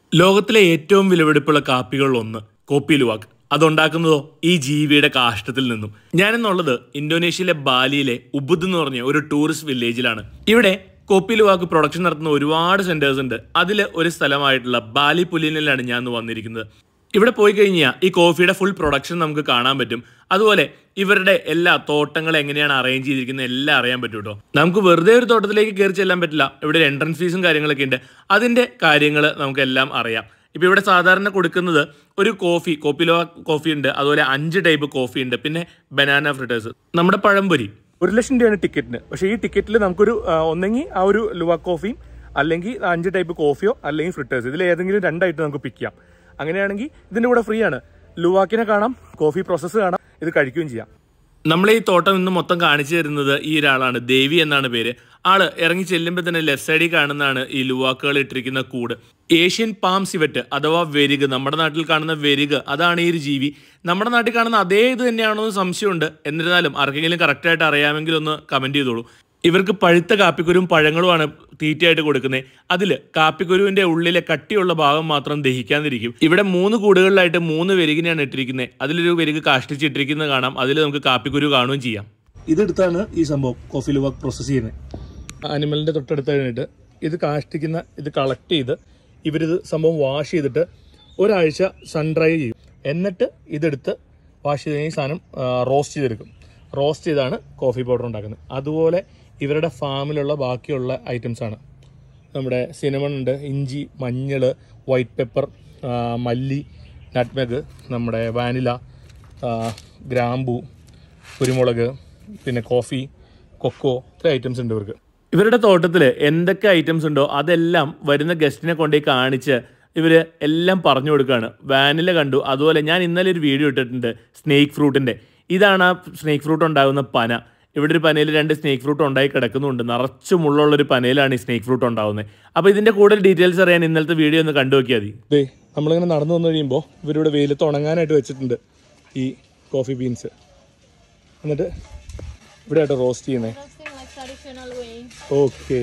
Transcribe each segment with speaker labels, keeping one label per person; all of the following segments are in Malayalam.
Speaker 1: ലോകത്തിലെ ഏറ്റവും വിലപിടിപ്പുള്ള കാപ്പികളിൽ ഒന്ന് കോപ്പി ലുവാക്ക് അതുണ്ടാക്കുന്നതോ ഈ ജീവിയുടെ കാഷ്ടത്തിൽ നിന്നും ഞാനെന്നുള്ളത് ഇന്തോനേഷ്യയിലെ ബാലിയിലെ ഉബുദ് എന്ന് പറഞ്ഞ ഒരു ടൂറിസ്റ്റ് വില്ലേജിലാണ് ഇവിടെ കോപ്പി ലുവാക്ക് പ്രൊഡക്ഷൻ നടത്തുന്ന ഒരുപാട് സെന്റേഴ്സ് ഉണ്ട് അതിൽ ഒരു സ്ഥലമായിട്ടുള്ള ബാലി പുലിനിലാണ് ഞാൻ ഇന്ന് വന്നിരിക്കുന്നത് ഇവിടെ പോയി കഴിഞ്ഞാൽ ഈ കോഫിയുടെ ഫുൾ പ്രൊഡക്ഷൻ നമുക്ക് കാണാൻ പറ്റും അതുപോലെ ഇവരുടെ എല്ലാ തോട്ടങ്ങൾ എങ്ങനെയാണ് അറേഞ്ച് ചെയ്തിരിക്കുന്നത് എല്ലാം അറിയാൻ പറ്റും കേട്ടോ നമുക്ക് വെറുതെ ഒരു തോട്ടത്തിലേക്ക് കയറി ചെല്ലാൻ പറ്റില്ല ഇവിടെ ഒരു എൻട്രൻസ് ഫീസും കാര്യങ്ങളൊക്കെ ഉണ്ട് അതിന്റെ കാര്യങ്ങൾ നമുക്കെല്ലാം അറിയാം ഇപ്പൊ ഇവിടെ സാധാരണ കൊടുക്കുന്നത് ഒരു കോഫി കോപ്പിലോ കോഫി ഉണ്ട് അതുപോലെ അഞ്ച് ടൈപ്പ് കോഫി ഉണ്ട് പിന്നെ ബനാന ഫ്രിറ്റേഴ്സ് നമ്മുടെ പഴംപൊരി ഒരു ലക്ഷം രൂപയാണ് ടിക്കറ്റിന് പക്ഷേ ഈ ടിക്കറ്റിൽ നമുക്കൊരു ആ, ഒന്നെങ്കിൽ ആ ഒരു ലുവ കോഫിയും അല്ലെങ്കിൽ അഞ്ച് ടൈപ്പ് കോഫിയോ അല്ലെങ്കിൽ ഫ്രിറ്റേഴ്സ് ഇതിൽ ഏതെങ്കിലും രണ്ടായിട്ട് നമുക്ക് പിക്ക് ചെയ്യാം അങ്ങനെയാണെങ്കിൽ ഇതിന്റെ കൂടെ ഫ്രീ ആണ് ലുവാക്കിനെ കാണാം കോഫി പ്രോസസ്സ് കാണാം ഇത് കഴിക്കുകയും ചെയ്യാം നമ്മളെ ഈ തോട്ടം ഇന്ന് മൊത്തം കാണിച്ചു തരുന്നത് ഈ ഒരാളാണ് ദേവി എന്നാണ് പേര് ആള് ഇറങ്ങി ചെല്ലുമ്പോൾ തന്നെ ലെഫ്റ്റ് സൈഡിൽ കാണുന്നതാണ് ഈ ലുവാക്കുകൾ ഇട്ടിരിക്കുന്ന കൂട് ഏഷ്യൻ പാം സിവറ്റ് അഥവാ വെരിഗ് നമ്മുടെ നാട്ടിൽ കാണുന്ന വെരിഗ് അതാണ് ഈ ഒരു ജീവി നമ്മുടെ നാട്ടിൽ കാണുന്ന അതേ ഇത് തന്നെയാണോ എന്ന് സംശയമുണ്ട് എന്നിരുന്നാലും ആർക്കെങ്കിലും കറക്റ്റായിട്ട് അറിയാമെങ്കിൽ ഒന്ന് കമന്റ് ചെയ്തോളൂ ഇവർക്ക് പഴുത്ത കാപ്പിക്കുരുവും പഴങ്ങളുമാണ് തീറ്റയായിട്ട് കൊടുക്കുന്നത് അതിൽ കാപ്പിക്കുരുവിന്റെ ഉള്ളിലെ കട്ടിയുള്ള ഭാഗം മാത്രം ദഹിക്കാതിരിക്കും ഇവിടെ മൂന്ന് കൂടുകളിലായിട്ട് മൂന്ന് വെരുകിനെയാണ് ഇട്ടിരിക്കുന്നത് അതിലൊരു വെരുക് കാഷ്ടിച്ചിട്ടിരിക്കുന്നത് കാണാം അതിൽ നമുക്ക് കാപ്പിക്കുരു കാണുകയും ചെയ്യാം ഇതെടുത്താണ് ഈ സംഭവം കോഫി ലുവാക്ക് പ്രോസസ്സ് ചെയ്യുന്നത് ആനിമലിന്റെ തൊട്ടടുത്ത് കഴിഞ്ഞിട്ട് ഇത് കാഷ്ടിക്കുന്ന ഇത് കളക്ട് ചെയ്ത് ഇവരിത് സംഭവം വാഷ് ചെയ്തിട്ട് ഒരാഴ്ച സൺ ഡ്രൈ ചെയ്യും എന്നിട്ട് ഇതെടുത്ത് വാഷ് ചെയ്ത് കഴിഞ്ഞ് ഈ സാധനം റോസ്റ്റ് ചെയ്തെടുക്കും റോസ്റ്റ് ചെയ്താണ് കോഫി പൗഡർ ഉണ്ടാക്കുന്നത് അതുപോലെ ഇവരുടെ ഫാമിലുള്ള ബാക്കിയുള്ള ഐറ്റംസ് ആണ് നമ്മുടെ സിനമൺ ഉണ്ട് ഇഞ്ചി മഞ്ഞൾ വൈറ്റ് പെപ്പർ മല്ലി നട്ട്മെഗ് നമ്മുടെ വാനില ആ, ഗ്രാമ്പു കുരുമുളക് പിന്നെ കോഫി കൊക്കോ ഇത്ര ഐറ്റംസ് ഉണ്ട് ഇവർക്ക് ഇവരുടെ തോട്ടത്തിൽ എന്തൊക്കെ ഐറ്റംസ് ഉണ്ടോ അതെല്ലാം വരുന്ന ഗസ്റ്റിനെ കൊണ്ടുപോയി കാണിച്ച് ഇവർ എല്ലാം പറഞ്ഞു കൊടുക്കുകയാണ് വാനില കണ്ടു അതുപോലെ ഞാൻ ഇന്നലെ ഒരു വീഡിയോ ഇട്ടിട്ടുണ്ട് സ്നേക്ക് ഫ്രൂട്ടിൻ്റെ ഇതാണ് ആ സ്നേക്ക് ഫ്രൂട്ട് ഉണ്ടാകുന്ന പന ഇവിടെ ഒരു പനയിൽ രണ്ട് സ്നേക്ക് ഫ്രൂട്ട് ഉണ്ടായി കിടക്കുന്നുണ്ട് നിറച്ചു മുള്ളുള്ളൊരു പനയിലാണ് ഈ സ്നേക്ക് ഫ്രൂട്ട് ഉണ്ടാകുന്നത് അപ്പോൾ ഇതിൻ്റെ കൂടുതൽ ഡീറ്റെയിൽസ് അറിയാൻ ഇന്നലത്തെ വീഡിയോ ഒന്ന് കണ്ടു നോക്കിയാൽ മതി ദേ നമ്മളിങ്ങനെ നടന്നു വന്നു കഴിയുമ്പോൾ ഇവരിവിടെ വെയിലത്ത് ഉണങ്ങാനായിട്ട് വെച്ചിട്ടുണ്ട് ഈ കോഫി ബീൻസ് എന്നിട്ട് ഇവിടെ ആയിട്ട് റോസ്റ്റ് ചെയ്യുന്നത്
Speaker 2: roasting like traditional way.
Speaker 1: Okay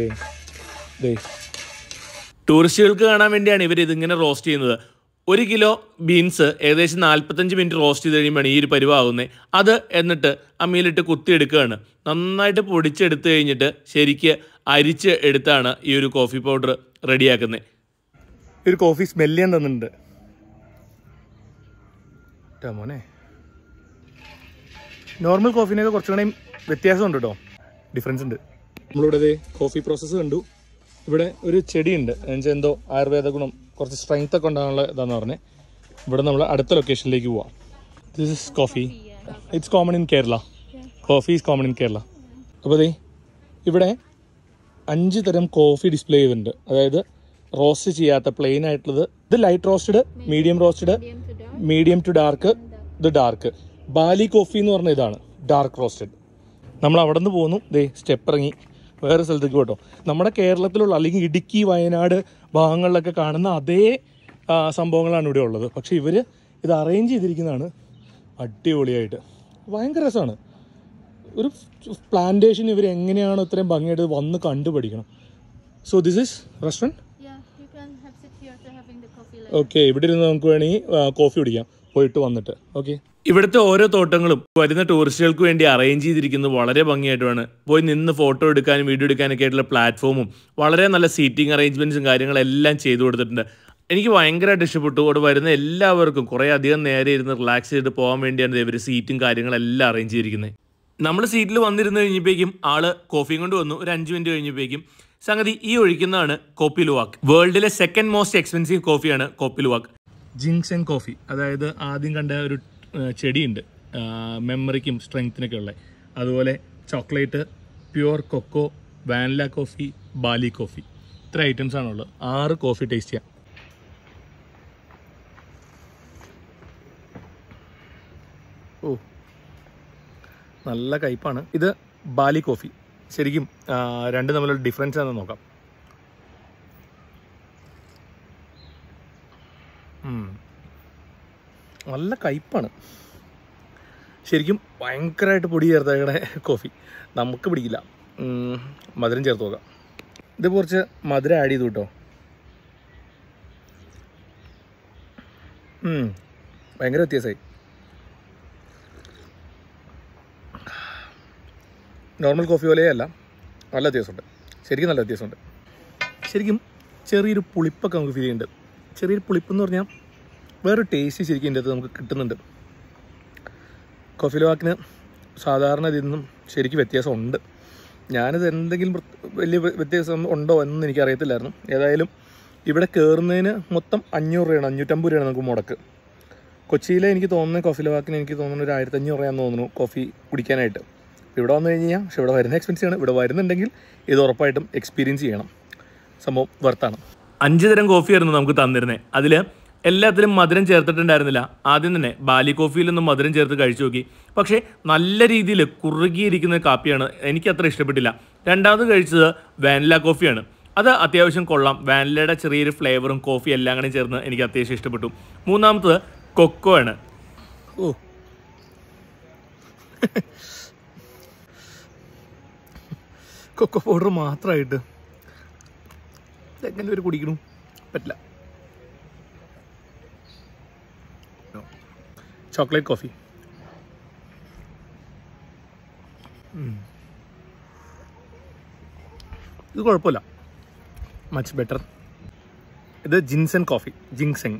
Speaker 1: ടൂറിസ്റ്റുകൾക്ക് കാണാൻ വേണ്ടിയാണ് ഇവർ ഇതിങ്ങനെ റോസ്റ്റ് ചെയ്യുന്നത് ഒരു കിലോ ബീൻസ് ഏകദേശം നാൽപ്പത്തഞ്ച് മിനിറ്റ് റോസ്റ്റ് ചെയ്ത് കഴിയുമ്പോഴാണ് ഈ ഒരു പരിവാകുന്നത് അത് എന്നിട്ട് അമ്മിയിലിട്ട് കുത്തിയെടുക്കുകയാണ് നന്നായിട്ട് പൊടിച്ചെടുത്ത് കഴിഞ്ഞിട്ട് ശരിക്ക് അരിച്ച് എടുത്താണ് ഈ ഒരു കോഫി പൗഡർ റെഡിയാക്കുന്നത് ഈ ഒരു കോഫി സ്മെല് ചെയ്യാൻ തന്നിട്ടുണ്ട് ട്ടാ മോനെ നോർമൽ കോഫിനൊക്കെ കുറച്ചുകൂടെ വ്യത്യാസമുണ്ട് കേട്ടോ ഡിഫറൻസ് ഉണ്ട് നമ്മളിവിടെ ദേ കോഫി പ്രോസസ്സ് കണ്ടു ഇവിടെ ഒരു ചെടിയുണ്ട് എന്നുവെച്ചാൽ എന്തോ ആയുർവേദ ഗുണം കുറച്ച് സ്ട്രെങ്ത് ഒക്കെ ഉണ്ടാകാനുള്ള ഇതാന്ന് പറഞ്ഞത് ഇവിടെ നമ്മൾ അടുത്ത ലൊക്കേഷനിലേക്ക് പോവാം this is coffee it's common in Kerala coffee is common in Kerala അപ്പോൾ ദേ ഇവിടെ അഞ്ച് തരം കോഫി ഡിസ്പ്ലേ ചെയ്തിട്ടുണ്ട് അതായത് റോസ്റ്റ് ചെയ്യാത്ത പ്ലെയിൻ ആയിട്ടുള്ളത് ഇത് light roasted medium roasted
Speaker 2: Medium to dark.
Speaker 1: Medium to dark ഇത് ഡാർക്ക് ബാലി കോഫി എന്ന് പറഞ്ഞ ഇതാണ് ഡാർക്ക് റോസ്റ്റഡ് നമ്മൾ അവിടെ നിന്ന് പോന്നു ദേ സ്റ്റെപ്പ് ഇറങ്ങി വേറെ സ്ഥലത്തേക്ക് പോട്ടോ നമ്മുടെ കേരളത്തിലുള്ള അല്ലെങ്കിൽ ഇടുക്കി വയനാട് ഭാഗങ്ങളിലൊക്കെ കാണുന്ന അതേ ആ, സംഭവങ്ങളാണ് ഇവിടെ ഉള്ളത് പക്ഷെ ഇവർ ഇത് അറേഞ്ച് ചെയ്തിരിക്കുന്നതാണ് അടിപൊളിയായിട്ട് ഭയങ്കര രസമാണ് ഒരു പ്ലാന്റേഷൻ ഇവർ എങ്ങനെയാണോ ഇത്രയും ഭംഗിയായിട്ട് വന്ന് കണ്ടുപഠിക്കണം so this is restaurant
Speaker 2: Yeah, you can have sit here to having the coffee later.
Speaker 1: Okay ഇവിടെ ഇരുന്ന് നമുക്ക് വേണമെങ്കിൽ കോഫി കുടിക്കാം പോയിട്ട് വന്നിട്ട് ഓക്കെ ഇവിടുത്തെ ഓരോ തോട്ടങ്ങളും വരുന്ന ടൂറിസ്റ്റുകൾക്ക് വേണ്ടി അറേഞ്ച് ചെയ്തിരിക്കുന്നത് വളരെ ഭംഗിയായിട്ടുമാണ് പോയി നിന്ന് ഫോട്ടോ എടുക്കാനും വീഡിയോ എടുക്കാനൊക്കെ ആയിട്ടുള്ള പ്ലാറ്റ്ഫോമും വളരെ നല്ല സീറ്റിംഗ് അറേഞ്ച്മെന്റ്സും കാര്യങ്ങളെല്ലാം ചെയ്തു കൊടുത്തിട്ടുണ്ട് എനിക്ക് ഭയങ്കരമായിട്ട് ഇഷ്ടപ്പെട്ടു അവിടെ വരുന്ന എല്ലാവർക്കും കുറേ അധികം നേരെ ഇരുന്ന് റിലാക്സ് ചെയ്തിട്ട് പോകാൻ വേണ്ടിയാണ് ഇവർ സീറ്റും കാര്യങ്ങളെല്ലാം അറേഞ്ച് ചെയ്തിരിക്കുന്നത് നമ്മൾ സീറ്റിൽ വന്നിരുന്ന് കഴിഞ്ഞപ്പോഴേക്കും ആള് കോഫിയും കൊണ്ട് വന്നു ഒരു അഞ്ച് മിനിറ്റ് കഴിഞ്ഞപ്പോഴേക്കും സംഗതി ഈ ഒഴിക്കുന്നതാണ് കോപ്പി ലുവാക്ക് വേൾഡിലെ സെക്കൻഡ് മോസ്റ്റ് എക്സ്പെൻസീവ് കോഫിയാണ് കോപ്പി ലുവാക്ക് ജിങ്സെൻ കോഫി അതായത് ആദ്യം കണ്ട ഒരു ആ, ചെടിയുണ്ട് ആ, മെമ്മറിക്കും സ്ട്രെങ്ത്തിനൊക്കെ ഉള്ള അതുപോലെ chocolate pure cocoa vanilla coffee Bali coffee ഇത്ര ഐറ്റംസ് ആണുള്ളത് ആറ് കോഫി ടേസ്റ്റ് ചെയ്യാം ഓ നല്ല കയ്പാണ് ഇത് ബാലി കോഫി ശരിക്കും ആ, രണ്ട് തമ്മിലുള്ള ഡിഫറൻസ് ആണെന്ന് നോക്കാം ഉം. നല്ല കയ്പാണ് ശരിക്കും ഭയങ്കരമായിട്ട് പൊടി ചേർത്തേക്കണ കോഫി നമുക്ക് പിടിക്കില്ല ഉം, മധുരം ചേർത്ത് നോക്കാം ഇത് കുറച്ച് മധുരം ആഡ് ചെയ്തു കേട്ടോ
Speaker 3: ഉം. ഭയങ്കര വ്യത്യാസമായി നോർമൽ കോഫി പോലെയേ അല്ല നല്ല വ്യത്യാസമുണ്ട് ശരിക്കും നല്ല വ്യത്യാസമുണ്ട് ശരിക്കും ചെറിയൊരു പുളിപ്പൊക്കെ നമുക്ക് ഫീൽ ചെയ്യുന്നുണ്ട് ചെറിയൊരു പുളിപ്പ് എന്ന് പറഞ്ഞാൽ വേറൊരു ടേസ്റ്റ് ശരിക്കും ഇതിൻ്റെ അകത്ത് നമുക്ക് കിട്ടുന്നുണ്ട് കോഫി വാക്കിന് സാധാരണ ഇതിൽ നിന്നും ശരിക്കും വ്യത്യാസമുണ്ട് ഞാനിത് എന്തെങ്കിലും പ്രത്- വലിയ വ്യ- വ്യത്യാസം ഉണ്ടോ എന്നൊന്നും എനിക്കറിയത്തില്ലായിരുന്നു ഏതായാലും ഇവിടെ കയറുന്നതിന് മൊത്തം അഞ്ഞൂറ് രൂപയാണ് അഞ്ഞൂറ്റമ്പത് രൂപയാണ് നമുക്ക് മുടക്ക് കൊച്ചിയിലെ എനിക്ക് തോന്നുന്ന കോഫി വാക്കിന് എനിക്ക് തോന്നുന്നു ഒരു ആയിരത്തി അഞ്ഞൂറ് രൂപയാണെന്ന് തോന്നുന്നു കോഫി കുടിക്കാനായിട്ട് ഇവിടെ വന്നു കഴിഞ്ഞ് കഴിഞ്ഞാൽ പക്ഷെ ഇവിടെ വരുന്ന എക്സ്പെൻസീവ് ആണ് ഇവിടെ വരുന്നുണ്ടെങ്കിൽ ഇത് ഉറപ്പായിട്ടും എക്സ്പീരിയൻസ് ചെയ്യണം സംഭവം വർത്താണ്
Speaker 1: അഞ്ച് തരം കോഫിയായിരുന്നു നമുക്ക് തന്നിരുന്നത് അതിൽ എല്ലാത്തിലും മധുരം ചേർത്തിട്ടുണ്ടായിരുന്നില്ല ആദ്യം തന്നെ ബാലി കോഫിയിലൊന്നും മധുരം ചേർത്ത് കഴിച്ചു നോക്കി പക്ഷേ നല്ല രീതിയിൽ കുറുകിയിരിക്കുന്ന കാപ്പിയാണ് എനിക്ക് അത്ര ഇഷ്ടപ്പെട്ടില്ല രണ്ടാമത് കഴിച്ചത് വാനില കോഫിയാണ് അത് അത്യാവശ്യം കൊള്ളാം വാനിലയുടെ ചെറിയൊരു ഫ്ലേവറും കോഫി എല്ലാം കൂടെ ചേർന്ന് എനിക്ക് അത്യാവശ്യം ഇഷ്ടപ്പെട്ടു മൂന്നാമത്തത് കൊക്കോ ആണ്
Speaker 3: ഓ കൊക്കോ പൗഡർ മാത്രമായിട്ട് എങ്ങനെ ഒരു കുടിക്കണു പറ്റില്ല ചോക്ലേറ്റ് കോഫി ഇത് കുഴപ്പമില്ല മച്ച് ബെറ്റർ ഇത് ജിൻസൺ കോഫി ജിങ്സെങ്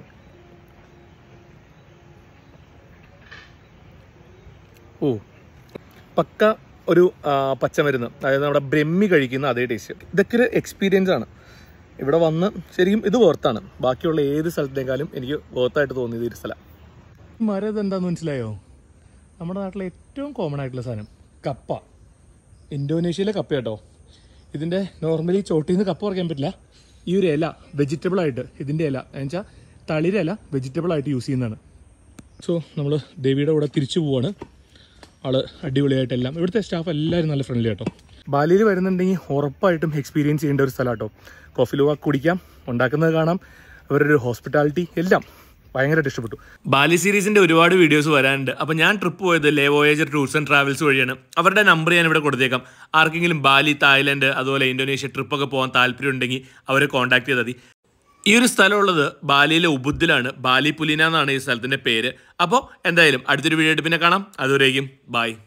Speaker 3: ഓ പക്ക ഒരു ആ, പച്ചമരുന്ന് അതായത് നമ്മുടെ ബ്രഹ്മി കഴിക്കുന്ന അതേ ടേസ്റ്റ് ഇതൊക്കെ ഒരു എക്സ്പീരിയൻസ് ആണ് ഇവിടെ വന്ന് ശരിക്കും ഇത് വർത്താണ് ബാക്കിയുള്ള ഏത് സ്ഥലത്തേക്കാളും എനിക്ക് വർത്തായിട്ട് തോന്നിയത് ഈ ഒരു സ്ഥലം മരം ഇതെന്താന്ന് മനസ്സിലായോ നമ്മുടെ നാട്ടിലെ ഏറ്റവും കോമൺ ആയിട്ടുള്ള സാധനം കപ്പ ഇന്തോനേഷ്യയിലെ കപ്പ കേട്ടോ ഇതിൻ്റെ നോർമലി ചോട്ടിൽ നിന്ന് കപ്പ പറിക്കാൻ പറ്റില്ല ഈ ഒരു ഇല വെജിറ്റബിൾ ആയിട്ട് ഇതിൻ്റെ ഇല എന്നുവെച്ചാൽ തളിരില വെജിറ്റബിൾ ആയിട്ട് യൂസ് ചെയ്യുന്നതാണ് സോ നമ്മൾ ദേവിയുടെ കൂടെ തിരിച്ചു പോവാണ് ആള് അടിപൊളിയായിട്ടെല്ലാം ഇവിടുത്തെ സ്റ്റാഫ് എല്ലാവരും നല്ല ഫ്രണ്ട്ലി കേട്ടോ ബാലിയിൽ വരുന്നുണ്ടെങ്കിൽ ഉറപ്പായിട്ടും എക്സ്പീരിയൻസ് ചെയ്യേണ്ട ഒരു സ്ഥലം കേട്ടോ കോഫി ലുവ കുടിക്കാം ഉണ്ടാക്കുന്നത് കാണാം അവരുടെ ഒരു ഹോസ്പിറ്റാലിറ്റി എല്ലാം ഭയങ്കരമായിട്ട് ഇഷ്ടപ്പെട്ടു
Speaker 1: ബാലി സീരീസിന്റെ ഒരുപാട് വീഡിയോസ് വരാനുണ്ട് അപ്പോൾ ഞാൻ ട്രിപ്പ് പോയത് Le Voyager tours and travels വഴിയാണ് അവരുടെ നമ്പർ ഞാൻ ഇവിടെ കൊടുത്തേക്കാം ആർക്കെങ്കിലും ബാലി തായ്ലൻഡ് അതുപോലെ ഇന്തോനേഷ്യ ട്രിപ്പൊക്കെ പോകാൻ താല്പര്യം ഉണ്ടെങ്കിൽ അവരെ കോൺടാക്ട് ചെയ്താൽ മതി ഈ ഒരു സ്ഥലമുള്ളത് ബാലിയിലെ ഉബുദ്ദിലാണ് ബാലി പുലിന എന്നാണ് ഈ സ്ഥലത്തിന്റെ പേര് അപ്പോൾ എന്തായാലും അടുത്തൊരു വീഡിയോ ആയിട്ട് പിന്നെ കാണാം അതുവരേക്കും ബൈ